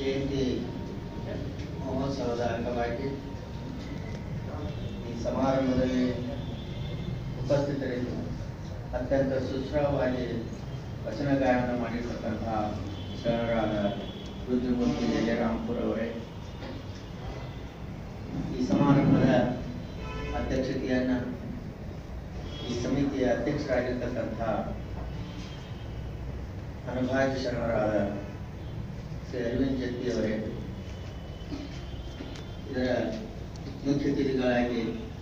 ಜಯಂತಿ ಮಹೋತ್ಸವದ ಅಂಗವಾಗಿ ಈ ಸಮಾರಂಭದಲ್ಲಿ ಉಪಸ್ಥಿತರಿದ್ದು ಅತ್ಯಂತ ಸುಶ್ರಾವವಾಗಿ ವಚನ ಗಾಯನ ಮಾಡಿರ್ತಕ್ಕಂತಹ ಶರಣರಾದ ರುದ್ರಮೂರ್ತಿ ಜಯರಾಮ್ಪುರ್ ಅವರೇ ಈ ಸಮಾರಂಭದ ಅಧ್ಯಕ್ಷತೆಯನ್ನ ಈ ಸಮಿತಿಯ ಅಧ್ಯಕ್ಷರಾಗಿರ್ತಕ್ಕಂಥ ಅನುಭಾಗ್ಯ ಶರಣರಾದ ಶ್ರೀ ಅರವಿಂದ್ ಜತ್ತಿ ಅವರೇ ಇದರ ಮುಖ್ಯ ಅತಿಥಿಗಳಾಗಿ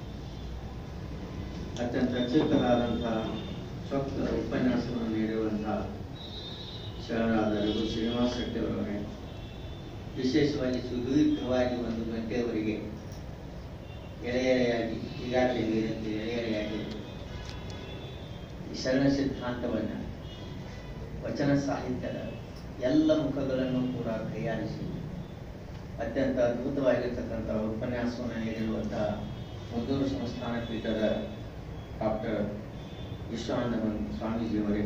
ಅತ್ಯಂತ ಅತ್ಯುತ್ತಮವಾದಂತಹ ಸ್ವಕ್ತ ಉಪನ್ಯಾಸವನ್ನು ನೀಡಿರುವಂತಹ ಶರಣರಾದ ರಘು ಶ್ರೀನಿವಾಸ ಶೆಟ್ಟಿ ಅವರವರೇ ವಿಶೇಷವಾಗಿ ಸುದೀರ್ಘವಾಗಿ ಒಂದು ಗಂಟೆಯವರೆಗೆ ಎಳೆ ಎಳೆಯಾಗಿ ಈಗಾಗಲೇ ಹೇಳಿದಂತೆ ಎಳೆ ಎಳೆಯಾಗಿ ಈ ಶರಣ ಸಿದ್ಧಾಂತವನ್ನು ವಚನ ಸಾಹಿತ್ಯದ ಎಲ್ಲ ಮುಖಗಳನ್ನು ಕೂಡ ಕೈಯಾಡಿಸಿ ಅತ್ಯಂತ ಅದ್ಭುತವಾಗಿರ್ತಕ್ಕಂಥ ಉಪನ್ಯಾಸವನ್ನು ನೀಡಿರುವಂತಹ ಮುದ್ದೂರು ಸಂಸ್ಥಾನ ಪೀಠದ ಡಾಕ್ಟರ್ ವಿಶ್ವಾನಂದ ಸ್ವಾಮೀಜಿಯವರೇ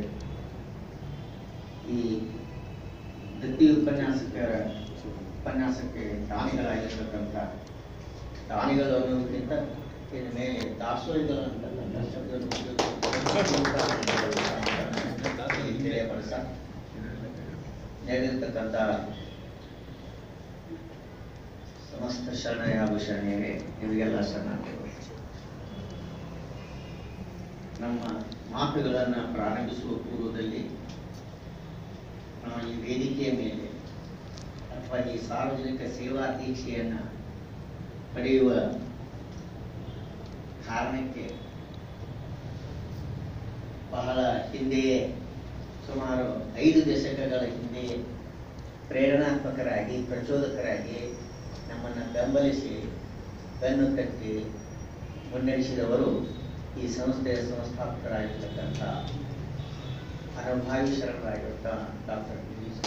ಈ ದತ್ತಿ ಉಪನ್ಯಾಸಕರ ಉಪನ್ಯಾಸಕ್ಕೆ ದಾನಿಗಳಾಗಿರ್ತಕ್ಕಂಥ ದಾನಿಗಳು ಅನ್ನೋದಕ್ಕಿಂತ ಇನ್ನು ಮೇಲೆ ದಾಸೋಹಿಗಳು ಅಂತಕ್ಕಂಥ ಶಬ್ದವನ್ನು ಇಲ್ಲಿ ತಿಳಿಯಪಡಿಸ ನೀಡಿರ್ತಕ್ಕಂಥ ಸಮಸ್ತ ಶರಣಯ ಭೂಷಣೆಯರೇ ನಿಮಗೆಲ್ಲ ಶರಣಾರ್ಥಿಗಳು ನಮ್ಮ ಮಾತುಗಳನ್ನು ಪ್ರಾರಂಭಿಸುವ ಪೂರ್ವದಲ್ಲಿ ನಾವು ಈ ವೇದಿಕೆಯ ಮೇಲೆ ಅಥವಾ ಈ ಸಾರ್ವಜನಿಕ ಸೇವಾ ದೀಕ್ಷೆಯನ್ನ ಪಡೆಯುವ ಕಾರಣಕ್ಕೆ ಬಹಳ ಹಿಂದೆಯೇ ಸುಮಾರು ಐದು ದಶಕಗಳ ಹಿಂದೆಯೇ ಪ್ರೇರಣಾತ್ಮಕರಾಗಿ ಪ್ರಚೋದಕರಾಗಿ ನಮ್ಮನ್ನು ಬೆಂಬಲಿಸಿ ಬೆನ್ನು ತಟ್ಟಿ ಮುನ್ನಡೆಸಿದವರು ಈ ಸಂಸ್ಥೆಯ ಸಂಸ್ಥಾಪಕರಾಗಿರ್ತಕ್ಕಂಥ ಅನುಭಾವಿ ಶರಣರಾಗಿರುತ್ತ ಡಾಕ್ಟರ್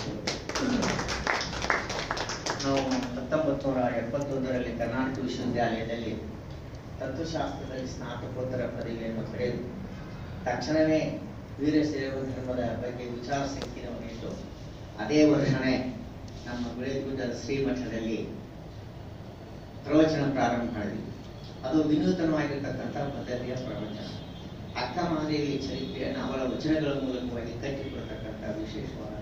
ನಾವು ಹತ್ತೊಂಬತ್ತು ನೂರ ಎಪ್ಪತ್ತೊಂದರಲ್ಲಿ ಕರ್ನಾಟಕ ವಿಶ್ವವಿದ್ಯಾಲಯದಲ್ಲಿ ತತ್ವಶಾಸ್ತ್ರದಲ್ಲಿ ಸ್ನಾತಕೋತ್ತರ ಪದವಿಯನ್ನು ಪಡೆದು ತಕ್ಷಣವೇ ವೀರಶೈವ ಧರ್ಮದ ಬಗ್ಗೆ ವಿಚಾರ ಸಂಕಿರಣವಿಟ್ಟು ಅದೇ ವರ್ಷನೇ ನಮ್ಮ ಗುಳೇಗುಡ್ಡದ ಶ್ರೀಮಠದಲ್ಲಿ ಪ್ರವಚನ ಪ್ರಾರಂಭ ಮಾಡಿದ್ವಿ ಅದು ವಿನೂತನವಾಗಿರ್ತಕ್ಕಂಥ ಪದ್ಧತಿಯ ಪ್ರವಚನ ಅಕ್ಕ ಮಹಾದೇವಿ ಚರಿತ್ರೆಯನ್ನು ಅವಳ ವಚನಗಳ ಮೂಲಕವಾಗಿ ಕಟ್ಟಿಕೊಡ್ತಕ್ಕಂಥ ವಿಶೇಷವಾದ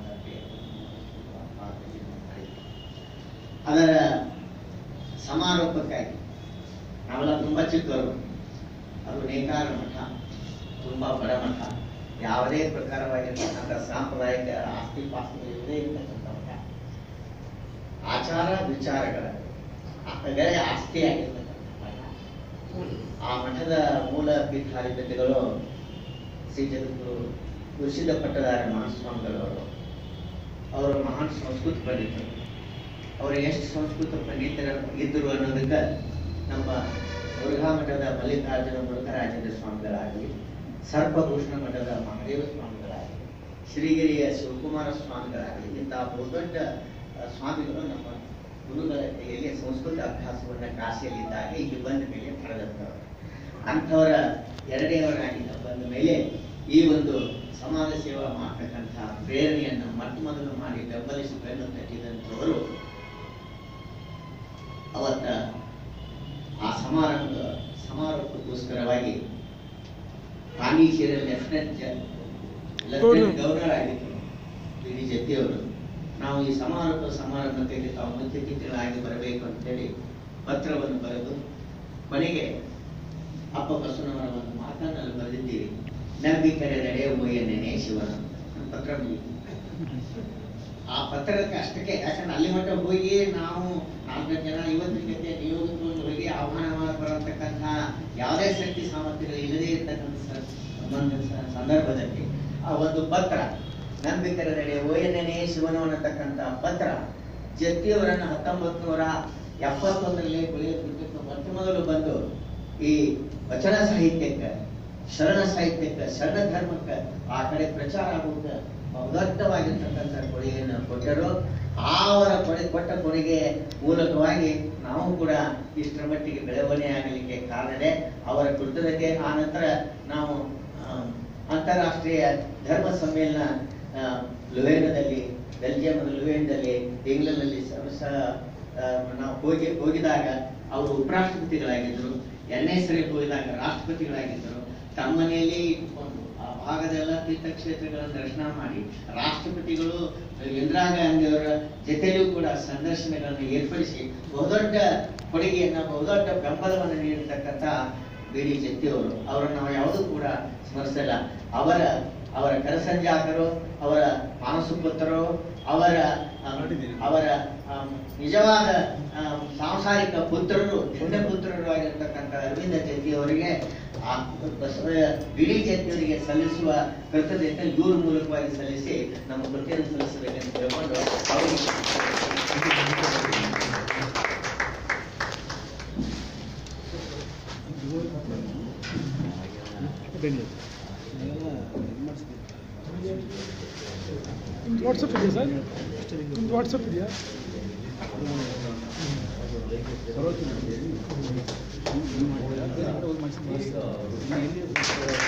ಅದರ ಸಮಾರೋಪಕ್ಕಾಗಿ ನಾವೆಲ್ಲ ತುಂಬಾ ಚಿಕ್ಕವರು ಅದು ನೇಕಾರ ಮಠ ತುಂಬಾ ಬಡ ಮಠ ಯಾವುದೇ ಪ್ರಕಾರವಾಗಿರ್ತಕ್ಕಂಥ ಸಾಂಪ್ರದಾಯಿಕ ಆಸ್ತಿ ಪಾಸ್ತಿ ಇಲ್ಲದೆ ಇರ್ತಕ್ಕಂಥ ಮಠ ಆಚಾರ ವಿಚಾರಗಳ ಅಗಳೇ ಆಸ್ತಿಯಾಗಿರ್ತಕ್ಕಂಥ ಮಠ ಆ ಮಠದ ಮೂಲ ಪೀಠಾಧಿಪತಿಗಳು ಶ್ರೀ ಜಗದ್ಗುರು ಕುರ್ಸಿದ ಪಟ್ಟದಾರ ಮಹಾಸ್ವಾಮಿಗಳವರು ಅವರು ಮಹಾನ್ ಸಂಸ್ಕೃತ ಪಂಡಿತರು ಅವರು ಎಷ್ಟು ಸಂಸ್ಕೃತ ಪಂಡಿತರ ಇದ್ದರು ಅನ್ನೋದಕ್ಕೆ ನಮ್ಮ ಮುರುಘಾ ಮಠದ ಮಲ್ಲಿಕಾರ್ಜುನ ಮುರುಘರಾಜೇಂದ್ರ ಸ್ವಾಮಿಗಳಾಗಲಿ ಸರ್ಪಭೂಷಣ ಮಠದ ಮಹಾದೇವ ಸ್ವಾಮಿಗಳಾಗಲಿ ಶ್ರೀಗಿರಿಯ ಶಿವಕುಮಾರ ಸ್ವಾಮಿಗಳಾಗಲಿ ಇಂತಹ ಬಹುದೊಡ್ಡ ಆ, ಸ್ವಾಮಿಗಳು ನಮ್ಮ ಗುರುಗಳ ಕೈಯಲ್ಲಿ ಸಂಸ್ಕೃತ ಅಭ್ಯಾಸವನ್ನ ಕಾಶಿಯಲ್ಲಿದ್ದಾಗ ಇಲ್ಲಿ ಬಂದ ಮೇಲೆ ಪಡೆದಂಥವರು ಅಂಥವರ ಎರಡನೆಯವರಾಗಿ ನಾವು ಬಂದ ಮೇಲೆ ಈ ಒಂದು ಸಮಾಜ ಸೇವಾ ಮಾಡತಕ್ಕಂಥ ಪ್ರೇರಣೆಯನ್ನು ಮೊಟ್ಟ ಮೊದಲು ಮಾಡಿ ಬೆಂಬಲಿಸಿ ಬೆನ್ನು ತಟ್ಟಿದಂಥವರು ಅವತ್ತ ಆ ಸಮಾರಂಭ ಸಮಾರೋಪಕ್ಕೋಸ್ಕರವಾಗಿ ಪಾಂಡಿಚೇರಿಯ ಲೆಫ್ಟಿನೆಂಟ್ ಲೆಫ್ಟಿನೆಂಟ್ ಗವರ್ನರ್ ಆಗಿದ್ದರು ಡಿ ಡಿ ಜತ್ತಿಯವರು ನಾವು ಈ ಸಮಾರೋಪ ಸಮಾರಂಭಕ್ಕೆ ತಾವು ಮುಖ್ಯ ಅತಿಥಿಗಳಾಗಿ ಬರಬೇಕು ಅಂತೇಳಿ ಪತ್ರವನ್ನು ಬರೆದು ಕೊನೆಗೆ ಅಪ್ಪ ಬಸವನವರ ಒಂದು ಮಾತನ್ನಲ್ಲಿ ಬರೆದಿದ್ದೀರಿ ನಂಬಿಕರೆ ನಡೆಯುವುಯನ್ನೇ ಶಿವನ ಅಂತ ಪತ್ರ ಮುಗೀತು. ಆ ಪತ್ರಕ್ಕೆ ಅಷ್ಟಕ್ಕೆ ಯಾಕಂದ್ರೆ ಅಲ್ಲಿ ಮಟ್ಟ ಹೋಗಿ ನಾವು ನಾಲ್ಕು ಜನ ಇವತ್ತಿನ ಜೊತೆ ನಿಯೋಗಕ್ಕೆ ಹೋಗಿ ಆಹ್ವಾನ ಬರತಕ್ಕಂಥ ಯಾವುದೇ ಶಕ್ತಿ ಸಾಮರ್ಥ್ಯಗಳು ಇಲ್ಲದೇ ಇರತಕ್ಕಂಥ ಸ- ಸಂಬಂಧ ಸ- ಸಂದರ್ಭದಲ್ಲಿ ಆ ಒಂದು ಪತ್ರ ನಂಬಿಕರ ನಡೆ ಓಯನೇ ಶಿವನು ಅನ್ನತಕ್ಕಂಥ ಪತ್ರ ಜತ್ತಿಯವರನ್ನ ಹತ್ತೊಂಬತ್ತು ನೂರ ಎಪ್ಪತ್ತೊಂದರಲ್ಲಿ ಗುಳಿಯಕ್ಕೆ ಮೊಟ್ಟ ಮೊದಲು ಬಂದು ಈ ವಚನ ಸಾಹಿತ್ಯಕ್ಕೆ ಶರಣ ಸಾಹಿತ್ಯಕ್ಕೆ ಶರಣ ಧರ್ಮಕ್ಕೆ ಆ ಕಡೆ ಪ್ರಚಾರ ಆಗುತ್ತ ಬಹುದೊಡ್ಡವಾಗಿರ್ತಕ್ಕಂಥ ಕೊಡುಗೆಯನ್ನು ಕೊಟ್ಟರು ಆ ಅವರ ಕೊಡೆ ಕೊಟ್ಟ ಕೊಡುಗೆ ಮೂಲಕವಾಗಿ ನಾವು ಕೂಡ ಇಷ್ಟರ ಮಟ್ಟಿಗೆ ಬೆಳವಣಿಗೆ ಆಗಲಿಕ್ಕೆ ಕಾರಣವೇ ಅವರ ಕೃತಜ್ಞತೆ ಆ ನಂತರ ನಾವು ಆ, ಅಂತಾರಾಷ್ಟ್ರೀಯ ಧರ್ಮ ಸಮ್ಮೇಳನ ಆ, ಲುವೇನದಲ್ಲಿ ಬೆಲ್ಜಿಯಂ ಲುವೆಂಡಲ್ಲಿ ಇಂಗ್ಲೆಂಡ್ನಲ್ಲಿ ಸ- ಸ- ಆ, ನಾವು ಹೋಗಿ ಹೋಗಿದಾಗ ಅವರು ಉಪರಾಷ್ಟ್ರಪತಿಗಳಾಗಿದ್ದರು ಎರಡನೇ ಸರಿ ಹೋಗಿದಾಗ ರಾಷ್ಟ್ರಪತಿಗಳಾಗಿದ್ದರು ತಮ್ಮ ಮನೆಯಲ್ಲಿ ಇಟ್ಕೊಂಡು ಆ ಭಾಗದೆಲ್ಲ ತೀರ್ಥಕ್ಷೇತ್ರಗಳನ್ನು ದರ್ಶನ ಮಾಡಿ ರಾಷ್ಟ್ರಪತಿಗಳು ಇಂದಿರಾ ಗಾಂಧಿ ಅವರ ಜೊತೆಯಲ್ಲೂ ಕೂಡ ಸಂದರ್ಶನಗಳನ್ನು ಏರ್ಪಡಿಸಿ ಬಹುದೊಡ್ಡ ಕೊಡುಗೆಯನ್ನ ಬಹುದೊಡ್ಡ ಬೆಂಬಲವನ್ನು ನೀಡಿರ್ತಕ್ಕಂಥ ಬಿ ಡಿ ಜತ್ತಿಯವರು ಅವರನ್ನು ನಾವು ಯಾವುದೂ ಕೂಡ ಸ್ಮರಿಸಲ್ಲ ಅವರ ಅವರ ಕರಸಂಜಾತರು ಅವರ ಮಾನಸಪುತ್ರರು ಅವರ ಆ, ಅವರ ಆ, ನಿಜವಾದ ಆ, ಸಾಂಸಾರಿಕ ಪುತ್ರರು ಪುಣ್ಯ ಪುತ್ರರು ಆಗಿರ್ತಕ್ಕಂಥ ಅರವಿಂದ ಜತ್ತಿಯವರಿಗೆ ಆ ಬಸವ ಬಿಡಿ ಜತ್ತಿಯವರಿಗೆ ಸಲ್ಲಿಸುವ ಕರ್ತವ್ಯತೆ ಇವ್ರ ಮೂಲಕವಾಗಿ ಸಲ್ಲಿಸಿ ನಮ್ಮ ಕೃತಿಯನ್ನು ಸಲ್ಲಿಸಬೇಕಂತ ತಿಳ್ಕೊಂಡು ಅವರಿಗೆ ನಿಮ್ದು ವಾಟ್ಸಪ್ ಇದೆಯಾ ಸರ್ ನಿಮ್ದು ವಾಟ್ಸಪ್ ಇದೆಯಾ ಈಗ